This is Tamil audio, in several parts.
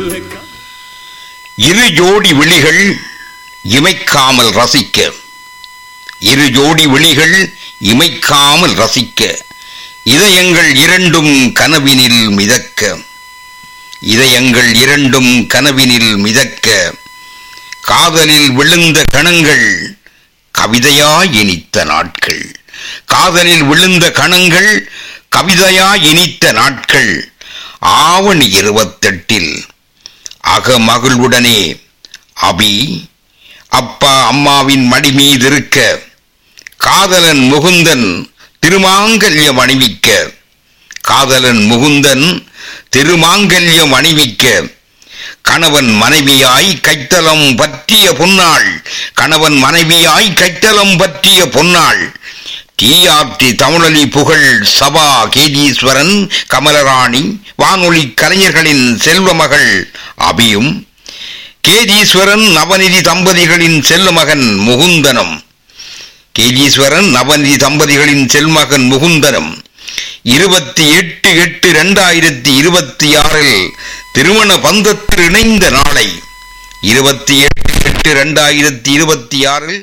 இரு ஜோடி விழிகள் இமைக்காமல் ரசிக்க இரு ஜோடி விழிகள் இமைக்காமல் ரசிக்க இதயங்கள் இரண்டும் கனவினில் மிதக்க இதயங்கள் இரண்டும் கனவினில் மிதக்க காதலில் விழுந்த கணங்கள் கவிதையாய் இனித்த நாட்கள் காதலில் விழுந்த கணங்கள் கவிதையாய் இனித்த நாட்கள் ஆவணி இருபத்தெட்டில் அகமகிழ்வுடனே அபி அப்பா அம்மாவின் மடி மீதிருக்க காதலன் முகுந்தன் திருமாங்கல்யம் அணிவிக்க காதலன் முகுந்தன் திருமாங்கல்யம் அணிவிக்க கணவன் மனைவியாய் கைத்தலம் பற்றிய பொன்னாள் கணவன் மனைவியாய் கைத்தலம் பற்றிய பொன்னாள் டிஆர்டி தமிழொலி புகழ் சபா கேதீஸ்வரன் கமலராணி வானொலி கலைஞர்களின் செல்வமகள் அபியும் கேதீஸ்வரன் நவநிதி தம்பதிகளின் செல்வமகன் முகுந்தனும் கேதீஸ்வரன் நவநிதி தம்பதிகளின் செல்மகன் முகுந்தனும் இருபத்தி எட்டு எட்டு இரண்டாயிரத்தி இருபத்தி ஆறில் திருமண பந்தத்தில் இணைந்த நாளை இருபத்தி எட்டு எட்டு இரண்டாயிரத்தி இருபத்தி ஆறில்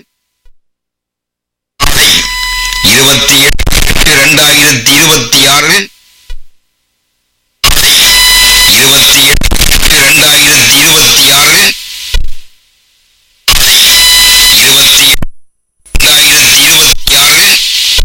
நாளை இருபத்தி எட்டு எட்டு இரண்டாயிரத்தி இருபத்தி ஆறில் இருபத்தி எட்டு எட்டு இரண்டாயிரத்தி இருபத்தி ஆறில் இருபத்தி இரண்டாயிரத்தி இருபத்தி ஆறில்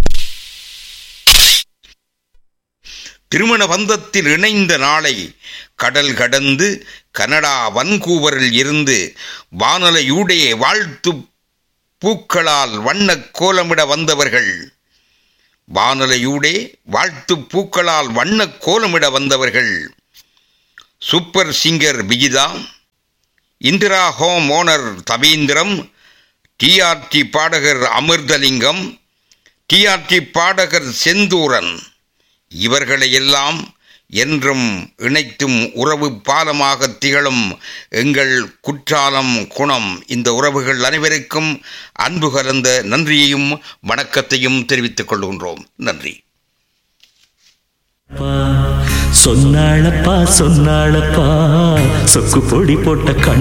திருமண பந்தத்தில் இணைந்த நாளை கடல் கடந்து கனடா வன்கூவரில் இருந்து வானலையூடே வாழ்த்து பூக்களால் வண்ணக் கோலமிட வந்தவர்கள் வானலையூடே வாழ்த்து பூக்களால் வண்ணக் கோலமிட வந்தவர்கள் super singer Vijitha Indira home owner தவீந்திரம் டிஆர்டி பாடகர் அமிர்தலிங்கம் டிஆர்டி பாடகர் செந்தூரன் இவர்களையெல்லாம் என்றும் இணைத்தும் உறவு பாலமாக திகழும் எங்கள் குற்றாலம் குணம் இந்த உறவுகள் அனைவருக்கும் அன்பு கலந்த நன்றியையும் வணக்கத்தையும் தெரிவித்துக் கொள்கின்றோம் நன்றி சொன்னாளப்பா சொன்னாளப்பா சொக்கு பொடி போட்ட கண்